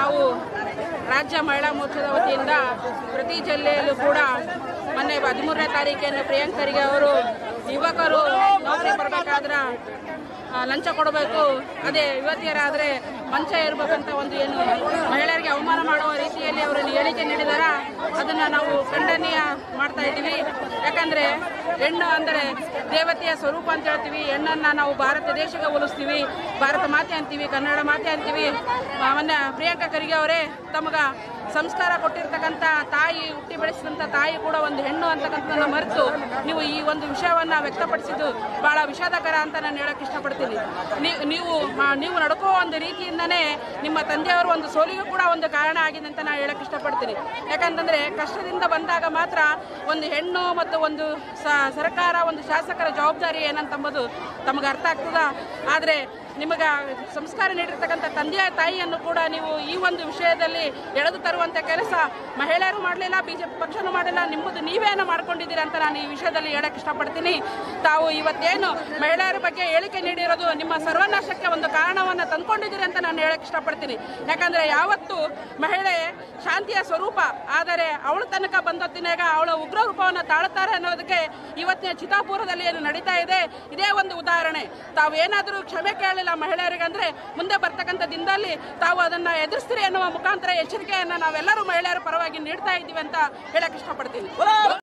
ನಾವು ರಾಜ್ಯ ಮಹಿಳಾ ಮೋರ್ಚಾದ ವತಿಯಿಂದ ಪ್ರತಿ ಜಿಲ್ಲೆಯಲ್ಲೂ ಕೂಡ ಮೊನ್ನೆ ಹದಿಮೂರನೇ ತಾರೀಕಿನ ಪ್ರಿಯಾಂಕರಿಗೆ ಅವರು ಯುವಕರು ನೌಕರಿ ಬರಬೇಕಾದ್ರೆ ಆ, ಲಂಚ ಕೊಡಬೇಕು ಅದೇ ಯುವತಿಯರಾದರೆ ಮಂಚ ಇರಬೇಕಂತ ಒಂದು ಏನು ಮಹಿಳೆಯರಿಗೆ ಅವಮಾನ ಮಾಡುವ ರೀತಿಯಲ್ಲಿ ಅವರು ಹೇಳಿಕೆ ನೀಡಿದಾರ ಅದನ್ನು ನಾವು ಖಂಡನೀಯ ಮಾಡ್ತಾ ಇದ್ದೀವಿ ಯಾಕಂದರೆ ಹೆಣ್ಣು ಅಂದರೆ ದೇವತೆಯ ಸ್ವರೂಪ ಅಂತ ಹೇಳ್ತೀವಿ ಹೆಣ್ಣನ್ನು ನಾವು ಭಾರತ ದೇಶಕ್ಕೆ ಹೋಲಿಸ್ತೀವಿ ಭಾರತ ಮಾತೆ ಅಂತೀವಿ ಕನ್ನಡ ಮಾತೆ ಅಂತೀವಿ ಆ, ಮೊನ್ನೆ ಪ್ರಿಯಾಂಕಾ ಖರ್ಗೆ ಅವರೇ ತಮಗ ಸಂಸ್ಕಾರ ಕೊಟ್ಟಿರ್ತಕ್ಕಂಥ ತಾಯಿ ಹುಟ್ಟಿ ಬೆಳೆಸಿದಂಥ ತಾಯಿ ಕೂಡ ಒಂದು ಹೆಣ್ಣು ಅಂತಕ್ಕಂಥದ್ದನ್ನು ಮರೆತು ನೀವು ಈ ಒಂದು ವಿಷಯವನ್ನು ವ್ಯಕ್ತಪಡಿಸಿದ್ದು ಬಹಳ ವಿಷಾದಕರ ಅಂತ ನಾನು ಹೇಳಕ್ಕೆ ಇಷ್ಟಪಡ್ತೀನಿ ನೀವು ನೀವು ಮಾ- ನೀವು ನಡ್ಕೋ ಒಂದು ರೀತಿಯಿಂದನೇ ನಿಮ್ಮ ತಂದೆಯವರು ಒಂದು ಸೋಲಿಗೂ ಕೂಡ ಒಂದು ಕಾರಣ ಆಗಿದೆ ಅಂತ ನಾನು ಹೇಳಕ್ಕೆ ಇಷ್ಟಪಡ್ತೀನಿ ಯಾಕಂತಂದ್ರೆ ಕಷ್ಟದಿಂದ ಬಂದಾಗ ಮಾತ್ರ ಒಂದು ಹೆಣ್ಣು ಮತ್ತು ಒಂದು ಸ- ಸರ್ಕಾರ ಒಂದು ಶಾಸಕರ ಜವಾಬ್ದಾರಿ ಏನಂತಂಬುದು ತಮಗೆ ಅರ್ಥ ಆಗ್ತದ ಆದರೆ ನಿಮಗೆ ಸಂಸ್ಕಾರ ನೀಡಿರ್ತಕ್ಕಂಥ ತಂದೆಯ ತಾಯಿಯನ್ನು ಕೂಡ ನೀವು ಈ ಒಂದು ವಿಷಯದಲ್ಲಿ ಎಳೆದು ತರುವಂಥ ಕೆಲಸ ಮಹಿಳೆಯರು ಮಾಡಲಿಲ್ಲ ಬಿಜೆಪಿ ಪಕ್ಷನೂ ಮಾಡಲಿಲ್ಲ ನಿಮ್ಮದು ನೀವೇನೋ ಮಾಡ್ಕೊಂಡಿದ್ದೀರಿ ಅಂತ ನಾನು ಈ ವಿಷಯದಲ್ಲಿ ಹೇಳಕ್ಕೆ ಇಷ್ಟಪಡ್ತೀನಿ ತಾವು ಇವತ್ತೇನು ಮಹಿಳೆಯರ ಬಗ್ಗೆ ಹೇಳಿಕೆ ನೀಡಿರೋದು ನಿಮ್ಮ ಸರ್ವನಾಶಕ್ಕೆ ಒಂದು ಕಾರಣವನ್ನು ತಂದ್ಕೊಂಡಿದ್ದೀರಿ ಅಂತ ನಾನು ಹೇಳಕ್ಕೆ ಇಷ್ಟಪಡ್ತೀನಿ ಯಾಕಂದ್ರೆ ಯಾವತ್ತು ಮಹಿಳೆ ಶಾಂತಿಯ ಸ್ವರೂಪ ಆದರೆ ಅವಳ ತನಕ ಬಂದೊತ್ತಿನಾಗ ಅವಳ ಉಗ್ರ ರೂಪವನ್ನು ತಾಳುತ್ತಾರೆ ಅನ್ನೋದಕ್ಕೆ ಇವತ್ತಿನ ಚಿತಾಪುರದಲ್ಲಿ ಏನು ನಡೀತಾ ಇದೆ ಇದೇ ಒಂದು ಉದಾಹರಣೆ ತಾವು ಏನಾದರೂ ಕ್ಷಮೆ ಕೇಳಲಿಲ್ಲ ಮಹಿಳೆಯರಿಗೆ ಅಂದ್ರೆ ಮುಂದೆ ಬರ್ತಕ್ಕಂಥ ದಿನದಲ್ಲಿ ತಾವು ಅದನ್ನ ಎದುರಿಸ್ತೀರಿ ಅನ್ನುವ ಮುಖಾಂತರ ಎಚ್ಚರಿಕೆಯನ್ನು ನಾವೆಲ್ಲರೂ ಮಹಿಳೆಯರ ಪರವಾಗಿ ನೀಡ್ತಾ ಇದ್ದೀವಿ ಅಂತ ಹೇಳಕ್ ಇಷ್ಟಪಡ್ತೀನಿ